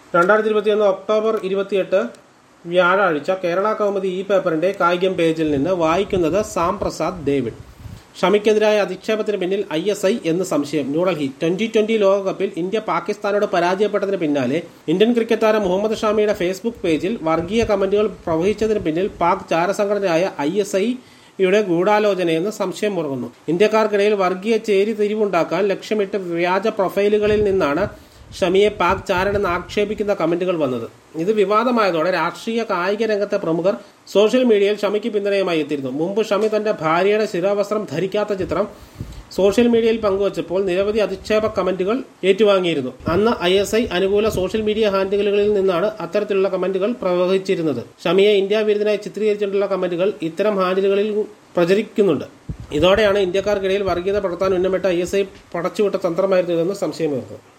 രണ്ടായിരത്തി ഇരുപത്തിയൊന്ന് ഒക്ടോബർ ഇരുപത്തിയെട്ട് വ്യാഴാഴ്ച കേരള കൗമുദി ഈ പേപ്പറിന്റെ കായികം പേജിൽ നിന്ന് വായിക്കുന്നത് സാം പ്രസാദ് ഡേവിഡ് ഷമിക്കെതിരായ അധിക്ഷേപത്തിന് പിന്നിൽ ഐ എസ് ഐ എന്ന് സംശയം ന്യൂഡൽഹി ട്വന്റി ട്വന്റി ലോകകപ്പിൽ ഇന്ത്യ പാകിസ്ഥാനോട് പരാജയപ്പെട്ടതിന് പിന്നാലെ ഇന്ത്യൻ ക്രിക്കറ്റ് താരം മുഹമ്മദ് ഷമിയുടെ ഫേസ്ബുക്ക് പേജിൽ വർഗീയ കമന്റുകൾ പ്രവഹിച്ചതിന് പിന്നിൽ പാക് ചാരസംഘടനയായ ഐ എസ് ഐ യുടെ ഗൂഢാലോചനയെന്ന് സംശയം മുറങ്ങുന്നു ഇന്ത്യക്കാർക്കിടയിൽ വർഗീയ ചേരി തിരിവുണ്ടാക്കാൻ ലക്ഷ്യമിട്ട് വ്യാജ പ്രൊഫൈലുകളിൽ നിന്നാണ് ഷമിയെ പാക് ചാരനെന്ന് ആക്ഷേപിക്കുന്ന കമന്റുകൾ വന്നത് ഇത് വിവാദമായതോടെ രാഷ്ട്രീയ കായിക രംഗത്തെ പ്രമുഖർ സോഷ്യൽ മീഡിയയിൽ ഷമിക്ക് പിന്തുണയുമായി എത്തിയിരുന്നു മുമ്പ് ഷമി തന്റെ ഭാര്യയുടെ ശിരോവസ്ത്രം ധരിക്കാത്ത ചിത്രം സോഷ്യൽ മീഡിയയിൽ പങ്കുവച്ചപ്പോൾ നിരവധി അധിക്ഷേപ കമന്റുകൾ ഏറ്റുവാങ്ങിയിരുന്നു അന്ന് ഐ എസ് ഐ അനുകൂല സോഷ്യൽ മീഡിയ ഹാൻഡിലുകളിൽ നിന്നാണ് അത്തരത്തിലുള്ള കമന്റുകൾ പ്രവഹിച്ചിരുന്നത് ഷമിയെ ഇന്ത്യ വിരുദ്ധനായി ചിത്രീകരിച്ചിട്ടുള്ള കമന്റുകൾ ഇത്തരം ഹാൻഡിലുകളിൽ പ്രചരിക്കുന്നുണ്ട് ഇതോടെയാണ് ഇന്ത്യക്കാർക്കിടയിൽ വർഗീയത പടർത്താൻ ഉന്നമിട്ട ഐ എസ് ഐ പടച്ചുവിട്ട തന്ത്രമായിരുന്നു ഇതെന്ന് സംശയമുയർന്നത്